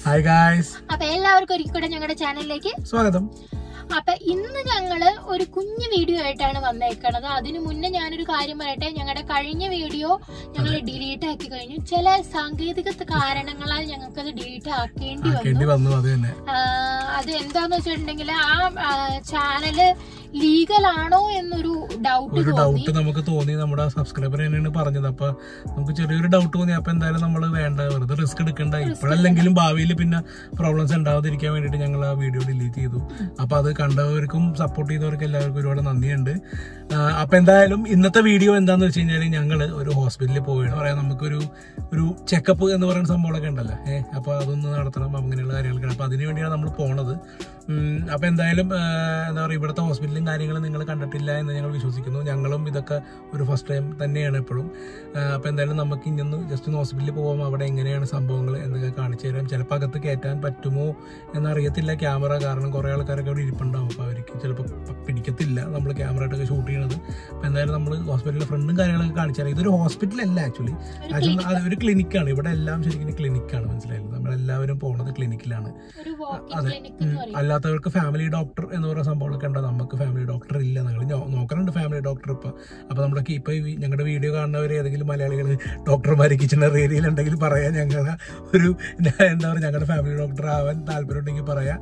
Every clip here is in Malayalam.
ഗായ്സ് ഹായ് ഗായ്സ് അപ്പൊ എല്ലാവർക്കും ഒരിക്കൽ കൂടെ ഞങ്ങളുടെ ചാനലിലേക്ക് സ്വാഗതം അപ്പൊ ഇന്ന് ഞങ്ങള് ഒരു കുഞ്ഞു വീഡിയോ ആയിട്ടാണ് വന്നേക്കണത് അതിനു മുന്നേ ഞാനൊരു കാര്യം പറയട്ടെ ഞങ്ങളുടെ കഴിഞ്ഞ വീഡിയോ ഞങ്ങൾ ഡിലീറ്റ് ആക്കി കഴിഞ്ഞു ചില സാങ്കേതിക കാരണങ്ങളാൽ ഞങ്ങൾക്ക് അത് ഡിലീറ്റ് ആക്കേണ്ടി ആക്കേണ്ടി വന്നു വന്നു അത് തന്നെ ആ, അത് എന്താന്ന് വെച്ചിട്ടുണ്ടെങ്കിൽ ആ ചാനല് ലീഗൽ ആണോ എന്നൊരു ഡൗട്ട് ഒരു തോന്നി ഡൗട്ട് നമുക്ക് തോന്നി നമ്മുടെ സബ്സ്ക്രൈബർ തന്നെയാണ് പറഞ്ഞത് അപ്പൊ നമുക്ക് ചെറിയൊരു ഡൗട്ട് തോന്നി അപ്പൊ എന്തായാലും നമ്മൾ വേണ്ട വെറുതെ റിസ്ക് എടുക്കണ്ട ഇപ്പോഴല്ലെങ്കിലും ഭാവിയിൽ പിന്നെ പ്രോബ്ലംസ് ഉണ്ടാവാതിരിക്കാൻ വേണ്ടിയിട്ട് ഞങ്ങൾ ആ വീഡിയോ ഡിലീറ്റ് ചെയ്തു അപ്പൊ അത് കണ്ടവർക്കും സപ്പോർട്ട് ചെയ്തവർക്കും എല്ലാവർക്കും ഒരുപാട് നന്ദിയുണ്ട് ആ, അപ്പൊ എന്തായാലും ഇന്നത്തെ വീഡിയോ എന്താന്ന് വെച്ച് കഴിഞ്ഞാൽ ഞങ്ങൾ ഒരു ഹോസ്പിറ്റലിൽ പോവുകയാണ് പറയാം നമുക്കൊരു ഒരു ചെക്കപ്പ് എന്ന് പറയുന്ന സംഭവങ്ങളൊക്കെ ഉണ്ടല്ലോ ഏഹ് അപ്പൊ അതൊന്ന് നടത്തണം അങ്ങനെയുള്ള കാര്യങ്ങളൊക്കെ അപ്പൊ അതിനു വേണ്ടിയാണ് നമ്മൾ പോണത് ഉം, അപ്പൊ എന്തായാലും ആ, എന്താ പറയുക ഇവിടുത്തെ ഹോസ്പിറ്റലും കാര്യങ്ങളും നിങ്ങൾ കണ്ടിട്ടില്ല എന്ന് ഞങ്ങൾ വിശ്വസിക്കുന്നു ഞങ്ങളും ഇതൊക്കെ ഒരു ഫസ്റ്റ് ടൈം തന്നെയാണ് എപ്പോഴും ആ, അപ്പൊ എന്തായാലും നമുക്ക് ഇഞ്ഞൊന്ന് ജസ്റ്റ് ഒന്ന് ഹോസ്പിറ്റലിൽ പോകാം അവിടെ എങ്ങനെയാണ് സംഭവങ്ങൾ എന്നൊക്കെ കാണിച്ചു തരാം ചിലപ്പോൾ അകത്ത് കയറ്റാൻ പറ്റുമോ എന്നറിയത്തില്ല ക്യാമറ കാരണം കുറേ ആൾക്കാരൊക്കെ അവിടെ ഇരിപ്പുണ്ടാവും അപ്പോൾ അവർക്ക് ചിലപ്പോൾ പിടിക്കത്തില്ല നമ്മൾ ക്യാമറ ആയിട്ടൊക്കെ ഷൂട്ട് ചെയ്യണത് അപ്പോൾ എന്തായാലും നമ്മൾ ഹോസ്പിറ്റലിലെ ഫ്രണ്ടും കാര്യങ്ങളൊക്കെ കാണിച്ചു തരാം ഇതൊരു ഹോസ്പിറ്റലല്ല ആക്ച്വലി ആക്ച്വലി അത് ഒരു ക്ലിനിക്കാണ് ഇവിടെ എല്ലാം ശരിക്കും ക്ലിനിക്കാണ് മനസ്സിലായില്ല നമ്മളെല്ലാവരും പോകുന്നത് ക്ലിനിക്കിലാണ് ഒരു വാക്കിംഗ് അതെ. ക്ലിനിക് എന്ന് പറയും അല്ലാത്തവർക്ക് ഫാമിലി ഡോക്ടർ എന്ന് പറയുന്ന സംഭവങ്ങളൊക്കെ ഉണ്ട് നമുക്ക് ഫാമിലി ഡോക്ടർ ഇല്ല ഞങ്ങൾ നോക്കാറുണ്ട് ഫാമിലി ഡോക്ടർ ഇപ്പൊ അപ്പൊ നമ്മുടെ ഇപ്പൊ ഈ ഞങ്ങളുടെ വീഡിയോ കാണുന്നവർ ഏതെങ്കിലും മലയാളികൾ ഡോക്ടർമാർ കിച്ചണർ ഏരിയയിൽ ഉണ്ടെങ്കിൽ പറയാം ഞങ്ങളുടെ ഒരു എന്താ പറയുക ഞങ്ങളുടെ ഫാമിലി ഡോക്ടർ ആവാൻ താല്പര്യം ഉണ്ടെങ്കിൽ പറയാം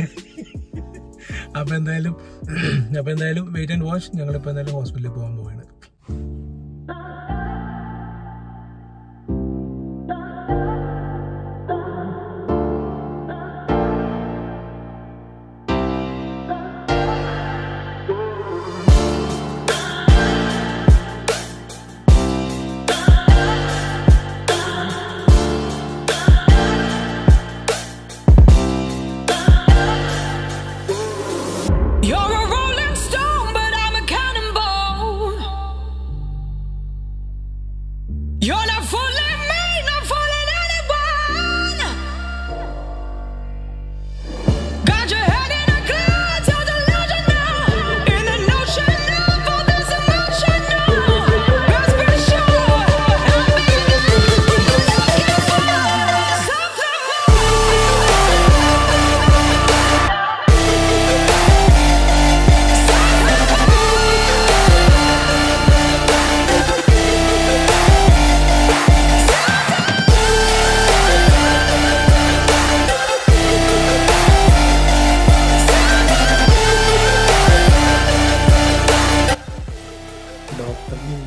അപ്പൊ എന്തായാലും അപ്പൊ എന്തായാലും വെയിറ്റ് ആൻഡ് വാച്ച് ഞങ്ങളിപ്പോ എന്തായാലും ഹോസ്പിറ്റലിൽ പോകാൻ പോവാണ് You're a rolling stone, but I'm a cannonball. You're not fooling me, not fooling anyone. Got your head in a cloud, so delusional. In an ocean of all this emotional. Best be sure I'm looking for something ഡോക്ടറിന്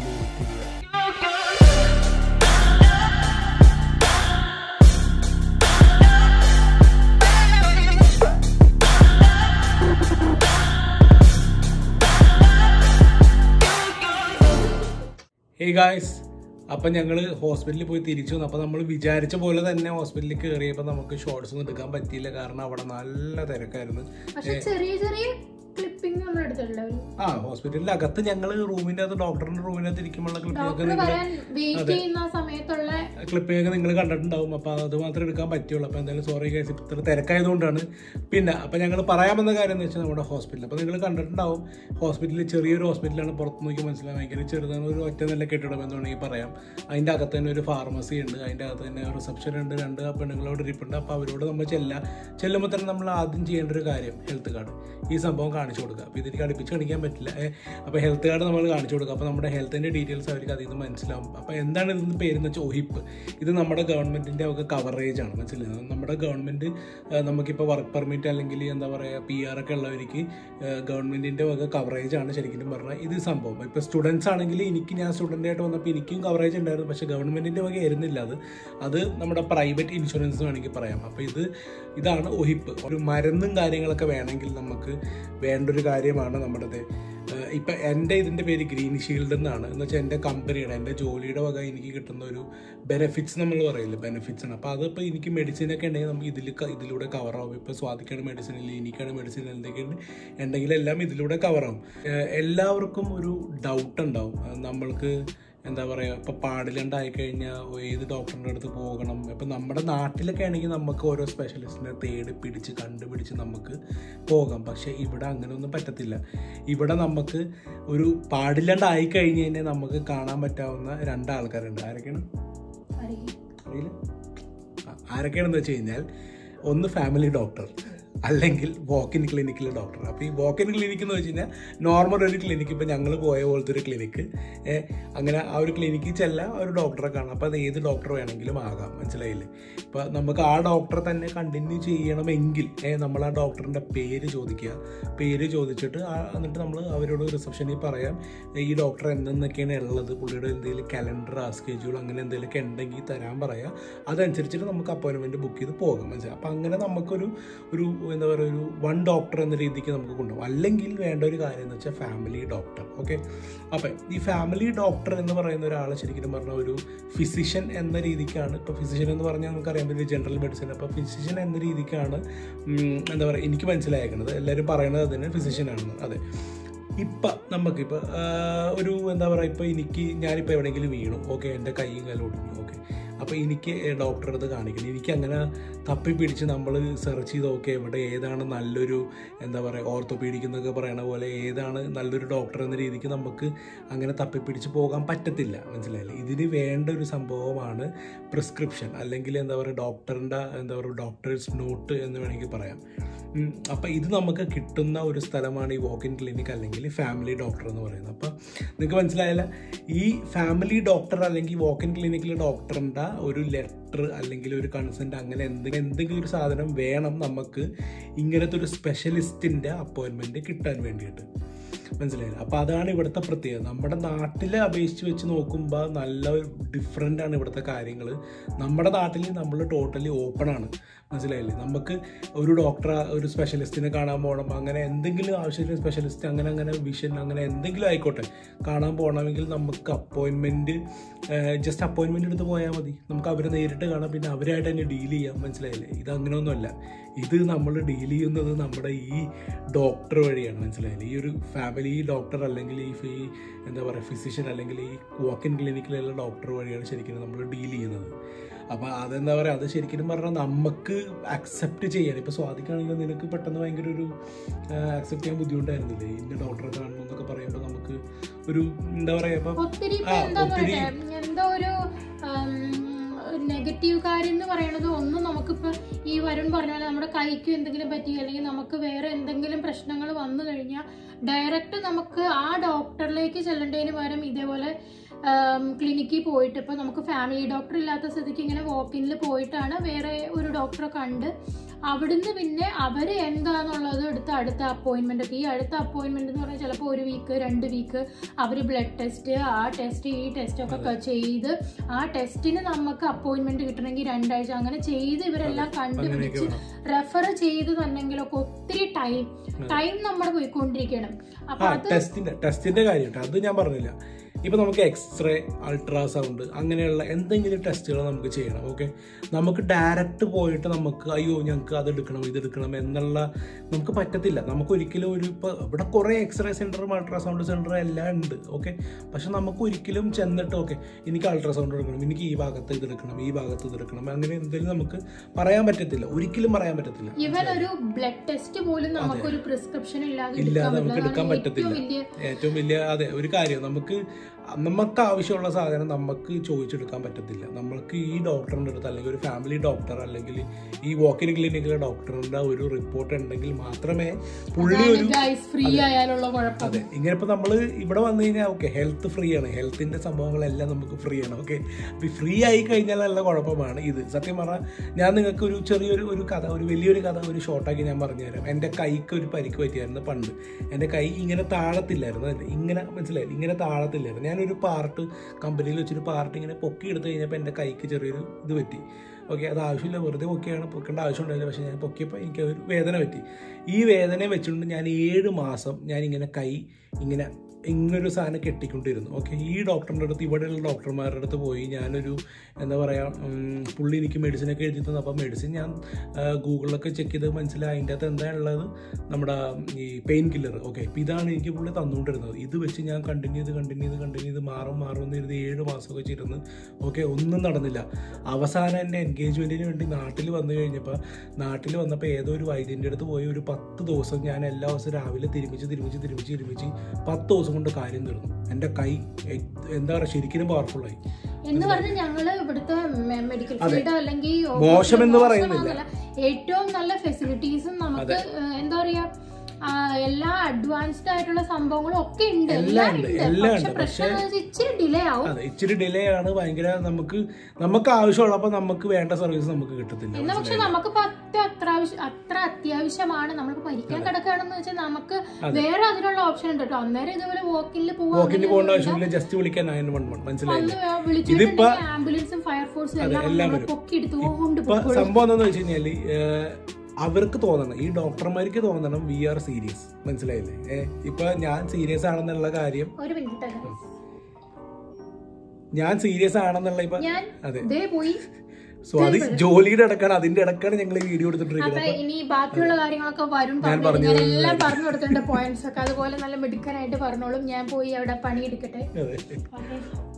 ഹേ ഗായ്സ് അപ്പം ഞങ്ങൾ ഹോസ്പിറ്റലിൽ പോയി തിരിച്ചു വന്നു അപ്പോൾ നമ്മൾ വിചാരിച്ച പോലെ തന്നെ ഹോസ്പിറ്റലിൽ കയറിയപ്പോൾ നമുക്ക് ഷോർട്സ് ഒന്നും എടുക്കാൻ പറ്റിയില്ല കാരണം അവിടെ നല്ല തിരക്കായിരുന്നു പക്ഷെ ചെറിയ ചെറിയ ക്ലിപ്പിംഗ് നമ്മൾ എടുത്തിട്ടുണ്ടോ ആ ഹോസ്പിറ്റലിന്റെ അകത്ത് ഞങ്ങൾ റൂമിന്റെ അകത്ത് ഡോക്ടറിന്റെ റൂമിന്റെ അകത്ത് ഇരിക്കുമ്പോൾ ക്ലിപ്പിംഗ് ഒക്കെ ഡോക്ടർ നിങ്ങൾ വരാൻ വെയിറ്റ് ചെയ്യുന്ന ആ സമയത്തുള്ള ക്ലിപ്പിംഗ് ഒക്കെ നിങ്ങൾ കണ്ടിട്ടുണ്ടാവും അപ്പോൾ അത് മാത്രമേ എടുക്കാൻ പറ്റുള്ളൂ അപ്പോൾ എന്തായാലും സോറി കേസ് ഇത്ര തിരക്കായതുകൊണ്ടാണ് പിന്നെ അപ്പോൾ ഞങ്ങൾ പറയാമെന്ന കാര്യം എന്ന് വെച്ചാൽ നമ്മുടെ ഹോസ്പിറ്റൽ അപ്പോൾ നിങ്ങൾ കണ്ടിട്ടുണ്ടാവും ഹോസ്പിറ്റലിൽ ചെറിയൊരു ഹോസ്പിറ്റലാണ് പുറത്ത് നോക്കി മനസ്സിലാവും ഭയങ്കര ചെറുതാണ് ഒരു ഒറ്റ നല്ല കെട്ടിടം എന്ന് വേണമെങ്കിൽ പറയാം അതിൻ്റെ അകത്ത് തന്നെ ഒരു ഫാർമസി ഉണ്ട് അതിൻ്റെ അകത്ത് തന്നെ റിസപ്ഷൻ ഉണ്ട് രണ്ട് പെണ്ണുങ്ങളോട് ഇരിപ്പുണ്ട് അപ്പോൾ അവരോട് നമ്മൾ ചെല്ലാം ചെല്ലുമ്പോൾ തന്നെ നമ്മൾ ആദ്യം ചെയ്യേണ്ട ഒരു കാര്യം ഹെൽത്ത് കാർഡ് ഈ സംഭവം കാണിച്ചു കൊടുക്കുക അപ്പോൾ ഇതിലേക്ക് അടുപ്പിച്ച് കാണിക്കാൻ പറ്റില്ല അപ്പോൾ ഹെൽത്ത് കാർഡ് നമ്മൾ കാണിച്ചു കൊടുക്കുക അപ്പോൾ നമ്മുടെ ഹെൽത്തിൻ്റെ ഡീറ്റെയിൽസ് അവർക്ക് അതിൽ നിന്ന് മനസ്സിലാവും അപ്പോൾ എന്താണ് ഇതിൻ്റെ പേരെന്ന് വെച്ചാൽ ഒഹിപ്പ് ഇത് നമ്മുടെ ഗവൺമെൻറ്റിൻ്റെ ഒക്കെ കവറേജ് ആണ് മനസ്സിലായത് നമ്മുടെ ഗവൺമെൻറ് നമുക്കിപ്പോൾ വർക്ക് പെർമിറ്റ് അല്ലെങ്കിൽ എന്താ പറയുക പി ആർ ഒക്കെ ഉള്ളവർക്ക് ഗവൺമെൻറ്റിൻ്റെ വക കവറേജ് ആണ് ശരിക്കും പറഞ്ഞാൽ ഇത് സംഭവം ഇപ്പോൾ സ്റ്റുഡൻസ് ആണെങ്കിൽ എനിക്ക് ഞാൻ സ്റ്റുഡൻ്റ് ആയിട്ട് വന്നപ്പോൾ എനിക്കും കവറേജ് ഉണ്ടായിരുന്നു പക്ഷേ ഗവൺമെൻറ്റിൻ്റെ വക ആയിരുന്നില്ല അത് അത് നമ്മുടെ പ്രൈവറ്റ് ഇൻഷുറൻസ് വേണമെങ്കിൽ പറയാം അപ്പോൾ ഇത് ഇതാണ് ഒഹിപ്പ് ഒരു മരുന്നും കാര്യങ്ങളൊക്കെ വേണമെങ്കിൽ നമുക്ക് വേണ്ട ഒരു കാര്യമാണ് നമ്മുടേത് ഏഹ് ഇപ്പം എൻ്റെ ഇതിൻ്റെ പേര് ഗ്രീൻ ഷീൽഡ് എന്നാണ് എന്ന് വെച്ചാൽ എൻ്റെ കമ്പനിയുടെ എൻ്റെ ജോലിയുടെ വക എനിക്ക് കിട്ടുന്ന ഒരു ബെനിഫിറ്റ്സ് നമ്മൾ പറയില്ല ബെനിഫിറ്റ്സ് ആണ് അപ്പോൾ അതിപ്പോൾ എനിക്ക് മെഡിസിനൊക്കെ ഉണ്ടെങ്കിൽ നമുക്ക് ഇതിൽ ക- ഇതിലൂടെ കവറാവും ഇപ്പോൾ സ്വാതിക്കാണ് മെഡിസിൻ ഇല്ല എനിക്കാണ് മെഡിസിൻ എന്തൊക്കെയുണ്ട് ഉണ്ടെങ്കിൽ എല്ലാം ഇതിലൂടെ കവറാവും ഏഹ് എല്ലാവർക്കും ഒരു ഡൗട്ട് ഉണ്ടാവും അത് നമ്മൾക്ക് എന്താ പറയുക ഇപ്പോൾ പാടില്ലാണ്ടായി കഴിഞ്ഞാൽ ഏത് ഡോക്ടറിൻ്റെ അടുത്ത് പോകണം ഇപ്പം നമ്മുടെ നാട്ടിലൊക്കെ ആണെങ്കിൽ നമുക്ക് ഓരോ സ്പെഷ്യലിസ്റ്റിനെ തേടി പിടിച്ച് കണ്ടുപിടിച്ച് നമുക്ക് പോകാം പക്ഷേ ഇവിടെ അങ്ങനെയൊന്നും പറ്റത്തില്ല ഇവിടെ നമുക്ക് ഒരു പാടില്ലാണ്ടായി കഴിഞ്ഞ് കഴിഞ്ഞാൽ നമുക്ക് കാണാൻ പറ്റാവുന്ന രണ്ടാൾക്കാരുണ്ട് ആരൊക്കെയാണ് അറിയില്ല ആ, ആരൊക്കെയാണെന്ന് വെച്ച് കഴിഞ്ഞാൽ ഒന്ന് ഫാമിലി ഡോക്ടർ അല്ലെങ്കിൽ വാക്കിൻ ക്ലിനിക്കിലെ ഡോക്ടർ അപ്പോൾ ഈ വാക്കിൻ ക്ലിനിക്ക് എന്ന് വെച്ച് കഴിഞ്ഞാൽ നോർമൽ ഒരു ക്ലിനിക്ക് ഇപ്പോൾ ഞങ്ങൾ പോയ പോലത്തെ ഒരു ക്ലിനിക്ക് അങ്ങനെ ആ ഒരു ക്ലിനിക്കിൽ ചെല്ലാം ആ ഒരു ഡോക്ടറെ കാണാം അപ്പോൾ അത് ഏത് ഡോക്ടർ വേണമെങ്കിലും ആകാം മനസ്സിലായില്ലേ ഇപ്പോൾ നമുക്ക് ആ ഡോക്ടറെ തന്നെ കണ്ടിന്യൂ ചെയ്യണമെങ്കിൽ ഏ, നമ്മൾ ആ ഡോക്ടറിൻ്റെ പേര് ചോദിക്കുക പേര് ചോദിച്ചിട്ട് ആ എന്നിട്ട് നമ്മൾ അവരോട് റിസപ്ഷനിൽ പറയാം ഈ ഡോക്ടർ എന്തെന്നൊക്കെയാണ് ഉള്ളത് പുള്ളിയുടെ എന്തെങ്കിലും കലണ്ടർ സ്കെഡ്യൂൾ അങ്ങനെ എന്തെങ്കിലുമൊക്കെ ഉണ്ടെങ്കിൽ തരാൻ പറയാം അതനുസരിച്ചിട്ട് നമുക്ക് അപ്പോയിൻമെൻറ്റ് ബുക്ക് ചെയ്ത് പോകാം മനസ്സിലായി അപ്പോൾ അങ്ങനെ നമുക്കൊരു ഒരു എന്താ പറയുക ഒരു വൺ ഡോക്ടർ എന്ന രീതിക്ക് നമുക്ക് കൊണ്ടുപോകും അല്ലെങ്കിൽ വേണ്ട ഒരു കാര്യം എന്ന് വെച്ചാൽ ഫാമിലി ഡോക്ടർ ഓക്കെ അപ്പം ഈ ഫാമിലി ഡോക്ടർ എന്ന് പറയുന്ന ഒരാൾ ശരിക്കും പറഞ്ഞ ഒരു ഫിസിഷ്യൻ എന്ന രീതിക്കാണ് ഇപ്പോൾ ഫിസിഷ്യൻ എന്ന് പറഞ്ഞാൽ നമുക്കറിയാൻ പറ്റില്ല ജനറൽ മെഡിസിൻ അപ്പോൾ ഫിസിഷ്യൻ എന്ന രീതിക്കാണ് ഉം, എന്താ പറയുക എനിക്ക് മനസ്സിലായേക്കുന്നത് എല്ലാവരും പറയുന്നത് അതിന് ഫിസിഷ്യൻ ആണെന്ന് അതെ ഇപ്പം നമുക്കിപ്പോൾ ഒരു എന്താ പറയുക ഇപ്പോൾ എനിക്ക് ഞാനിപ്പോൾ എവിടെയെങ്കിലും വീണു ഓക്കെ എൻ്റെ കൈയും കാലും ഒടിഞ്ഞു ഓക്കെ അപ്പോൾ എനിക്ക് ഡോക്ടറെ അടുത്ത് കാണിക്കണം എനിക്ക് അങ്ങനെ തപ്പി പിടിച്ച് നമ്മൾ സെർച്ച് ചെയ്ത് നോക്കി എവിടെ ഏതാണ് നല്ലൊരു എന്താ പറയുക ഓർത്തോപീഡിക് എന്നൊക്കെ പറയണ പോലെ ഏതാണ് നല്ലൊരു ഡോക്ടർ എന്ന രീതിക്ക് നമുക്ക് അങ്ങനെ തപ്പി പിടിച്ച് പോകാൻ പറ്റത്തില്ല മനസ്സിലായില്ലേ ഇതിന് വേണ്ട ഒരു സംഭവമാണ് പ്രിസ്ക്രിപ്ഷൻ അല്ലെങ്കിൽ എന്താ പറയുക ഡോക്ടറിൻ്റെ എന്താ പറയുക ഡോക്ടേഴ്സ് നോട്ട് എന്ന് വേണമെങ്കിൽ പറയാം ഉം, അപ്പം ഇത് നമുക്ക് കിട്ടുന്ന ഒരു സ്ഥലമാണ് ഈ വാക്കിൻ ക്ലിനിക് അല്ലെങ്കിൽ ഫാമിലി ഡോക്ടർ എന്ന് പറയുന്നത് അപ്പം നിങ്ങൾക്ക് മനസ്സിലായല്ല ഈ ഫാമിലി ഡോക്ടർ അല്ലെങ്കിൽ വാക്കിൻ ക്ലിനിക്കിലെ ഡോക്ടറിൻ്റെ ഒരു ലെറ്റർ അല്ലെങ്കിൽ ഒരു കൺസെൻറ്റ് അങ്ങനെ എന്തെങ്കിലും എന്തെങ്കിലും ഒരു സാധനം വേണം നമുക്ക് ഇങ്ങനത്തെ ഒരു സ്പെഷ്യലിസ്റ്റിൻ്റെ അപ്പോയിൻമെൻറ്റ് കിട്ടാൻ വേണ്ടിയിട്ട് മനസ്സിലായില്ല അപ്പോൾ അതാണ് ഇവിടുത്തെ പ്രത്യേകത നമ്മുടെ നാട്ടിലെ അപേക്ഷിച്ച് വെച്ച് നോക്കുമ്പോൾ നല്ല ഡിഫറെൻ്റ് ആണ് ഇവിടുത്തെ കാര്യങ്ങൾ നമ്മുടെ നാട്ടിൽ നമ്മൾ ടോട്ടലി ഓപ്പൺ ആണ് മനസ്സിലായില്ലേ നമുക്ക് ഒരു ഡോക്ടറെ ഒരു സ്പെഷ്യലിസ്റ്റിനെ കാണാൻ പോകണം അങ്ങനെ എന്തെങ്കിലും ആവശ്യത്തിന് സ്പെഷ്യലിസ്റ്റ് അങ്ങനെ അങ്ങനെ വിഷൻ അങ്ങനെ എന്തെങ്കിലും ആയിക്കോട്ടെ കാണാൻ പോകണമെങ്കിൽ നമുക്ക് അപ്പോയിൻമെൻറ്റ് ജസ്റ്റ് അപ്പോയിൻമെൻറ്റ് എടുത്ത് പോയാൽ മതി നമുക്ക് അവരെ നേരിട്ട് കാണാം പിന്നെ അവരായിട്ട് തന്നെ ഡീൽ ചെയ്യാം മനസ്സിലായില്ലേ ഇത് അങ്ങനെയൊന്നുമല്ല ഇത് നമ്മൾ ഡീൽ ചെയ്യുന്നത് നമ്മുടെ ഈ ഡോക്ടർ വഴിയാണ് മനസ്സിലായില്ലേ ഈ ഒരു ഫാമിലി ഡോക്ടർ അല്ലെങ്കിൽ ഈ ഫി എന്താ പറയുക ഫിസിഷ്യൻ അല്ലെങ്കിൽ ഈ വാക്കിൻ ക്ലിനിക്കിലുള്ള ഡോക്ടർ വഴിയാണ് ശരിക്കും നമ്മൾ ഡീൽ ചെയ്യുന്നത് അപ്പോൾ അതെന്താ പറയുക അത് ശരിക്കും പറഞ്ഞാൽ നമുക്ക് അക്സെപ്റ്റ് ചെയ്യാൻ ഇപ്പോൾ സ്വാധിക്കാണെങ്കിൽ നിനക്ക് പെട്ടെന്ന് ഭയങ്കര ഒരു അക്സെപ്റ്റ് ചെയ്യാൻ ബുദ്ധിമുട്ടായിരുന്നില്ലേ ഇന്ന ഡോക്ടറെ കാണണം എന്നൊക്കെ പറയുമ്പോൾ നമുക്ക് ഒരു എന്താ പറയുക ഇപ്പം ഒത്തിരി ഇപ്പൊ ആ, എന്താ ഒത്തിരി- പറയട്ടെ എന്തോ ഒരു നെഗറ്റീവ് കാര്യം എന്ന് പറയുന്നത് ഒന്നും നമുക്കിപ്പോ ഈ വരുൺ പറഞ്ഞ പോലെ നമ്മുടെ കൈക്ക് എന്തെങ്കിലും പറ്റി അല്ലെങ്കിൽ നമുക്ക് വേറെ എന്തെങ്കിലും പ്രശ്നങ്ങൾ വന്നു കഴിഞ്ഞാൽ ഡയറക്റ്റ് നമുക്ക് ആ ഡോക്ടറിലേക്ക് ചെല്ലേണ്ടതിന് പകരം ഇതേപോലെ ക്ലിനിക്കിൽ പോയിട്ട് ഇപ്പൊ നമുക്ക് ഫാമിലി ഡോക്ടർ ഇല്ലാത്ത സ്ഥിതിക്ക് ഇങ്ങനെ വോക്കിനിൽ പോയിട്ടാണ് വേറെ ഒരു ഡോക്ടറെ കണ്ട് അവിടുന്ന് പിന്നെ അവര് എന്താന്നുള്ളത് എടുത്ത് അടുത്ത അപ്പോയിന്റ്മെന്റ് ഒക്കെ ഈ അടുത്ത അപ്പോയിന്റ്മെന്റ് എന്ന് പറഞ്ഞാൽ ചിലപ്പോൾ ഒരു വീക്ക് രണ്ട് വീക്ക് അവര് ബ്ലഡ് ടെസ്റ്റ് ആ ടെസ്റ്റ് ഈ ടെസ്റ്റ് ഒക്കെ ക- ചെയ്ത് ആ ടെസ്റ്റിന് നമുക്ക് അപ്പോയിന്റ്മെന്റ് കിട്ടണമെങ്കിൽ രണ്ടാഴ്ച അങ്ങനെ ചെയ്ത് ഇവരെല്ലാം അങ്ങനെയൊക്കെ കണ്ടുപിടിച്ച് വേണം റെഫർ ചെയ്ത് തന്നെങ്കിലൊക്കെ ഒത്തിരി ടൈം ടൈം നമ്മൾ പോയിക്കൊണ്ടിരിക്കണം അപ്പൊ ആ അത് ടെസ്റ്റിന്റെ ടെസ്റ്റിന്റെ കാര്യം അത് ഞാൻ പറഞ്ഞില്ല ഇപ്പൊ നമുക്ക് എക്സ്റേ അൾട്രാസൗണ്ട് അങ്ങനെയുള്ള എന്തെങ്കിലും ടെസ്റ്റുകൾ നമുക്ക് ചെയ്യണം ഓക്കെ നമുക്ക് ഡയറക്റ്റ് പോയിട്ട് നമുക്ക് അയ്യോ ഞങ്ങൾക്ക് അത് എടുക്കണം ഇത് എടുക്കണം എന്നുള്ള നമുക്ക് പറ്റത്തില്ല നമുക്ക് ഒരിക്കലും ഒരു ഇപ്പോൾ ഇവിടെ കുറേ എക്സ്റേ സെൻറ്ററും അൾട്രാസൗണ്ട് സെൻറ്ററും എല്ലാം ഉണ്ട് ഓക്കെ പക്ഷെ നമുക്ക് ഒരിക്കലും ചെന്നിട്ട് ഓക്കെ എനിക്ക് അൾട്രാസൗണ്ട് എടുക്കണം എനിക്ക് ഈ ഭാഗത്ത് ഇത് എടുക്കണം ഈ ഭാഗത്ത് ഇത് എടുക്കണം അങ്ങനെ എന്തെങ്കിലും നമുക്ക് പറയാൻ പറ്റത്തില്ല ഒരിക്കലും പറയാൻ പറ്റത്തില്ല ഇവൻ ഒരു ബ്ലഡ് ടെസ്റ്റ് പോലും നമുക്ക് ഒരു പ്രിസ്ക്രിപ്ഷൻ ഇല്ലാതെ ഇല്ലാതെ എടുക്കാൻ നമുക്ക് എടുക്കാൻ പറ്റില്ല അതാണ് പറ്റത്തില്ല ഏറ്റവും വലിയ ഏറ്റവും വലിയ അതെ ഒരു കാര്യം നമുക്ക് നമുക്ക് ആവശ്യമുള്ള സാധനം നമുക്ക് ചോദിച്ചെടുക്കാൻ പറ്റത്തില്ല നമ്മൾക്ക് ഈ ഡോക്ടറിൻ്റെ അടുത്ത് അല്ലെങ്കിൽ ഒരു ഫാമിലി ഡോക്ടർ അല്ലെങ്കിൽ ഈ വാക്കിൻ ക്ലിനിക്കിലെ ഡോക്ടറിൻ്റെ ഒരു റിപ്പോർട്ട് ഉണ്ടെങ്കിൽ മാത്രമേ പുള്ളി ഒരു ഗൈസ് ഫ്രീ ആയാലുള്ള കുഴപ്പം അതെ ഇങ്ങനെ ഇപ്പൊ നമ്മൾ ഇവിടെ വന്നു കഴിഞ്ഞാൽ ഓക്കെ ഹെൽത്ത് ഫ്രീ ആണ് ഹെൽത്തിന്റെ സംഭവങ്ങളെല്ലാം നമുക്ക് ഫ്രീ ആണ് ഓക്കെ അപ്പൊ ഫ്രീ ആയി കഴിഞ്ഞാൽ നല്ല കുഴപ്പമാണ് ഇത് സത്യം പറഞ്ഞാൽ ഞാൻ നിങ്ങൾക്ക് ഒരു ചെറിയൊരു ഒരു കഥ ഒരു വലിയൊരു കഥ ഒരു ഷോർട്ടാക്കി ഞാൻ പറഞ്ഞുതരാം എൻ്റെ കൈക്ക് ഒരു പരിക്ക് പറ്റിയായിരുന്നു പണ്ട് എൻ്റെ കൈ ഇങ്ങനെ താഴത്തില്ലായിരുന്നു അല്ലേ ഇങ്ങനെ മനസ്സിലായില്ല ഇങ്ങനെ താഴത്തില്ലായിരുന്നു ഞാനൊരു പാർട്ട് കമ്പനിയിൽ വെച്ചൊരു പാർട്ട് ഇങ്ങനെ പൊക്കി എടുത്തു കഴിഞ്ഞപ്പോൾ എൻ്റെ കൈക്ക് ചെറിയൊരു ഇത് പറ്റി ഓക്കെ അത് ആവശ്യമില്ല വെറുതെ പൊക്കിയാണ് പൊക്കേണ്ട ആവശ്യമുണ്ടായില്ല പക്ഷേ ഞാൻ പൊക്കിയപ്പോൾ എനിക്ക് ഒരു വേദന പറ്റി ഈ വേദന വെച്ചുകൊണ്ട് ഞാൻ ഏഴ് മാസം ഞാൻ ഇങ്ങനെ കൈ ഇങ്ങനെ ഇങ്ങനൊരു സാധനം കെട്ടിക്കൊണ്ടിരുന്നു ഓക്കെ ഈ ഡോക്ടറിൻ്റെ അടുത്ത് ഇവിടെയുള്ള ഡോക്ടർമാരുടെ അടുത്ത് പോയി ഞാനൊരു എന്താ പറയുക പുള്ളി എനിക്ക് മെഡിസിനൊക്കെ എഴുതി തന്നു അപ്പോൾ മെഡിസിൻ ഞാൻ ആ, ഗൂഗിളിലൊക്കെ ചെക്ക് ചെയ്ത് മനസ്സിലായി അതിൻ്റെ അകത്ത് എന്താ ഉള്ളത് നമ്മുടെ ഈ പെയിൻ കില്ലർ ഓക്കെ അപ്പോൾ ഇതാണ് എനിക്ക് പുള്ളി തന്നുകൊണ്ടിരുന്നത് ഇത് വെച്ച് ഞാൻ കണ്ടിന്യൂ ചെയ്ത് കണ്ടിന്യൂ ചെയ്ത് കണ്ടിന്യൂ ചെയ്ത് മാറും മാറും എന്ന് ഇരുന്ന് ഏഴ് മാസമൊക്കെ വെച്ചിരുന്ന് ഓക്കെ ഒന്നും നടന്നില്ല അവസാനം എൻ്റെ എൻഗേജ്മെൻറ്റിന് വേണ്ടി നാട്ടിൽ വന്നു കഴിഞ്ഞപ്പോൾ നാട്ടിൽ വന്നപ്പോൾ ഏതോ ഒരു വൈദ്യൻ്റെ അടുത്ത് പോയി ഒരു പത്ത് ദിവസം ഞാൻ എല്ലാ ദിവസവും രാവിലെ തിരുമിച്ച് തിരുമിച്ച് തിരുമിച്ച് തിരുമിച്ച് പത്ത് ദിവസം കൊണ്ട് കാര്യം തീർന്നു എൻ്റെ കൈ എ- എന്താ പറയുക ശരിക്കും പവർഫുള്ളായി എന്ന് പറഞ്ഞാൽ ഞങ്ങള് ഇവിടുത്തെ മെഡിക്കൽ അതെ. ഫീൽഡ് അല്ലെങ്കിൽ മോശം എന്ന് മോശമാണെന്നല്ല. പറയുന്നില്ല. ഏറ്റവും നല്ല ഫെസിലിറ്റീസും നമുക്ക് ഏഹ്, എന്താ പറയാ ആ, എല്ലാ അഡ്വാൻസ്ഡ് ആയിട്ടുള്ള സംഭവങ്ങളും ഒക്കെ ഉണ്ട് എല്ലാം എല്ലാം ഉണ്ട്, ഉണ്ട് എല്ലാം പക്ഷെ ഉണ്ട്. പ്രശ്നം എന്താ വെച്ചാൽ ഇച്ചിരി ഡിലേ ആവും അതെ ഇച്ചിരി ഡിലേ ആണ് ഭയങ്കര നമുക്ക് നമുക്ക് ആവശ്യമുള്ളപ്പോൾ നമുക്ക് വേണ്ട സർവീസ് നമുക്ക് കിട്ടത്തില്ല എന്നാ പക്ഷെ നമുക്കിപ്പോ അത്ര അത്യാവശ്യം അത്ര അത്യാവശ്യമാണ് നമ്മളിപ്പോ മരിക്കാൻ കിടക്കുകയാണെന്ന് വെച്ചാൽ നമുക്ക് വേറെ അതിനുള്ള ഓപ്ഷൻ ഉണ്ട് കേട്ടോ അന്നേരം ഇതുപോലെ വോക്കിൽ വോക്കിന് പോകേണ്ട ആവശ്യമില്ല ജസ്റ്റ് വിളിക്കാൻ നയൻ വൺ വൺ മനസ്സിലായില്ലേ വിളിച്ചിട്ടുണ്ടെങ്കിൽ ആംബുലൻസും ഫയർഫോഴ്സും എല്ലാം എല്ലാം നമ്മളെ പൊക്കി എടുത്തുകൊണ്ട് ഇപ്പൊ സംഭവം എന്താന്ന് വെച്ച് കഴിഞ്ഞാല് ഏഹ്, അവർക്ക് തോന്നണം ഈ ഡോക്ടർമാർക്ക് തോന്നണം വി ആർ സീരിയസ് മനസ്സിലായില്ലേ ഏഹ് ഇപ്പൊ ഞാൻ സീരിയസ് ആണെന്നുള്ള കാര്യം ഒരു മിനിറ്റ് ഞാൻ സീരിയസ് ആണെന്നുള്ള ഇപ്പൊ ഞാൻ അതെ ദേ പോയി സോ അത് ജോലിയുടെ ഇടക്കാണ് അതിന്റെ ഇടക്കാണ് ഞങ്ങൾ ഈ വീഡിയോ എടുത്തിട്ടിരിക്കുന്നത് അപ്പൊ ഇനി ബാക്കിയുള്ള കാര്യങ്ങളൊക്കെ വരും പറഞ്ഞു ഞാൻ എല്ലാം പറഞ്ഞു കൊടുത്തിട്ടുണ്ട് പോയിന്റ്സ് ഒക്കെ അതുപോലെ നല്ല മിടുക്കനായിട്ട് പറഞ്ഞോളും ഞാൻ പോയി അവിടെ പണിയെടുക്കട്ടെ അതെ ഓക്കേ.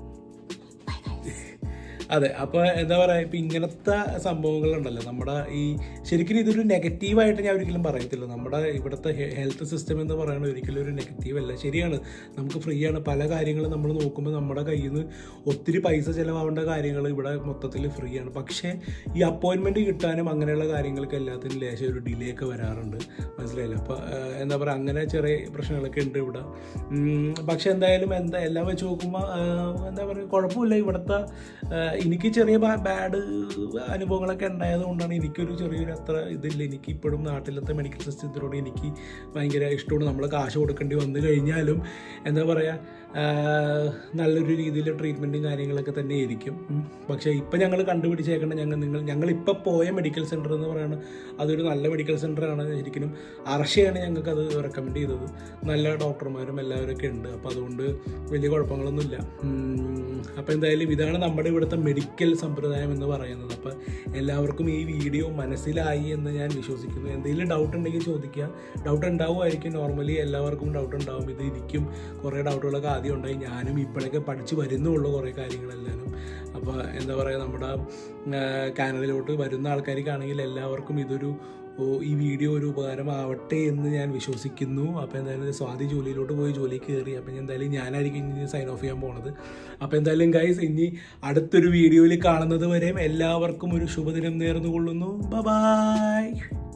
അതെ അപ്പൊ എന്താ പറയാ ഇപ്പൊ ഇങ്ങനത്തെ സംഭവങ്ങളുണ്ടല്ലോ നമ്മുടെ ഈ ശരിക്കും ഇതൊരു നെഗറ്റീവായിട്ട് ഞാൻ ഒരിക്കലും പറയത്തില്ല നമ്മുടെ ഇവിടുത്തെ ഹെൽത്ത് സിസ്റ്റം എന്ന് പറയുന്നത് ഒരിക്കലും ഒരു നെഗറ്റീവ് അല്ല ശരിയാണ് നമുക്ക് ഫ്രീ ആണ് പല കാര്യങ്ങളും നമ്മൾ നോക്കുമ്പോൾ നമ്മുടെ കയ്യിൽ നിന്ന് ഒത്തിരി പൈസ ചിലവാവേണ്ട കാര്യങ്ങൾ ഇവിടെ മൊത്തത്തിൽ ഫ്രീ ആണ് പക്ഷേ ഈ അപ്പോയിൻമെന്റ് കിട്ടാനും അങ്ങനെയുള്ള കാര്യങ്ങൾക്ക് എല്ലാത്തിനും ലേശം ഒരു ഡിലേ ഒക്കെ വരാറുണ്ട് മനസ്സിലായില്ല അപ്പോൾ എന്താ പറയുക അങ്ങനെ ചെറിയ പ്രശ്നങ്ങളൊക്കെ ഉണ്ട് ഇവിടെ ഉം, പക്ഷെ എന്തായാലും എന്താ എല്ലാം വെച്ച് നോക്കുമ്പോൾ എന്താ പറയുക കുഴപ്പമില്ല ഇവിടുത്തെ ആ, എനിക്ക് ചെറിയ ബാഡ് അനുഭവങ്ങളൊക്കെ ഉണ്ടായത് കൊണ്ടാണ് എനിക്കൊരു ചെറിയൊരു അത്ര ഇതില്ല എനിക്ക് ഇപ്പോഴും നാട്ടിലത്തെ മെഡിക്കൽ സിസ്റ്റത്തിനോട് എനിക്ക് ഭയങ്കര ഇഷ്ടമാണ് നമ്മൾ കാശ് കൊടുക്കേണ്ടി വന്നു കഴിഞ്ഞാലും എന്താ പറയുക നല്ലൊരു രീതിയിൽ ട്രീറ്റ്മെൻറ്റും കാര്യങ്ങളൊക്കെ തന്നെ ആയിരിക്കും ഉം. പക്ഷേ ഇപ്പം ഞങ്ങൾ കണ്ടുപിടിച്ചേക്കേണ്ട ഞങ്ങൾ നിങ്ങൾ ഞങ്ങളിപ്പോൾ പോയ മെഡിക്കൽ സെൻറ്റർ എന്ന് പറയുന്നത് അതൊരു നല്ല മെഡിക്കൽ സെൻ്ററാണ് ശരിക്കും അർഷയാണ് ഞങ്ങൾക്ക് അത് റെക്കമെൻഡ് ചെയ്തത് നല്ല ഡോക്ടർമാരും എല്ലാവരൊക്കെ ഉണ്ട് അപ്പോൾ അതുകൊണ്ട് വലിയ കുഴപ്പങ്ങളൊന്നുമില്ല അപ്പോൾ എന്തായാലും ഇതാണ് നമ്മുടെ ഇവിടുത്തെ മെഡിക്കൽ സമ്പ്രദായം എന്ന് പറയുന്നത് അപ്പോൾ എല്ലാവർക്കും ഈ വീഡിയോ മനസ്സിലായി എന്ന് ഞാൻ വിശ്വസിക്കുന്നു എന്തെങ്കിലും ഡൗട്ട് ഉണ്ടെങ്കിൽ ചോദിക്കുക ഡൗട്ട് ഉണ്ടാവുമായിരിക്കും നോർമലി എല്ലാവർക്കും ഡൗട്ട് ഉണ്ടാവും ഇത് ഇരിക്കും കുറേ ഡൗട്ടുകളൊക്കെ ആദ്യം ഉണ്ടായി ഞാനും ഇപ്പോഴൊക്കെ പഠിച്ച് വരുന്നുള്ളൂ കുറേ കാര്യങ്ങളെല്ലാവരും അപ്പോൾ എന്താ പറയുക നമ്മുടെ ചാനലിലോട്ട് വരുന്ന ആൾക്കാർക്കാണെങ്കിൽ എല്ലാവർക്കും ഇതൊരു ഓ, ഈ വീഡിയോ ഒരു ഉപകാരമാവട്ടെ എന്ന് ഞാൻ വിശ്വസിക്കുന്നു അപ്പോൾ എന്തായാലും സ്വാതി ജോലിയിലോട്ട് പോയി ജോലി കയറി അപ്പോൾ ഞാൻ എന്തായാലും ഞാനായിരിക്കും ഇനി സൈൻ ഓഫ് ചെയ്യാൻ പോണത് അപ്പോൾ എന്തായാലും ഗൈസ് ഇനി അടുത്തൊരു വീഡിയോയിൽ കാണുന്നത് വരെയും എല്ലാവർക്കും ഒരു ശുഭദിനം നേർന്നുകൊള്ളുന്നു ബ ബായ്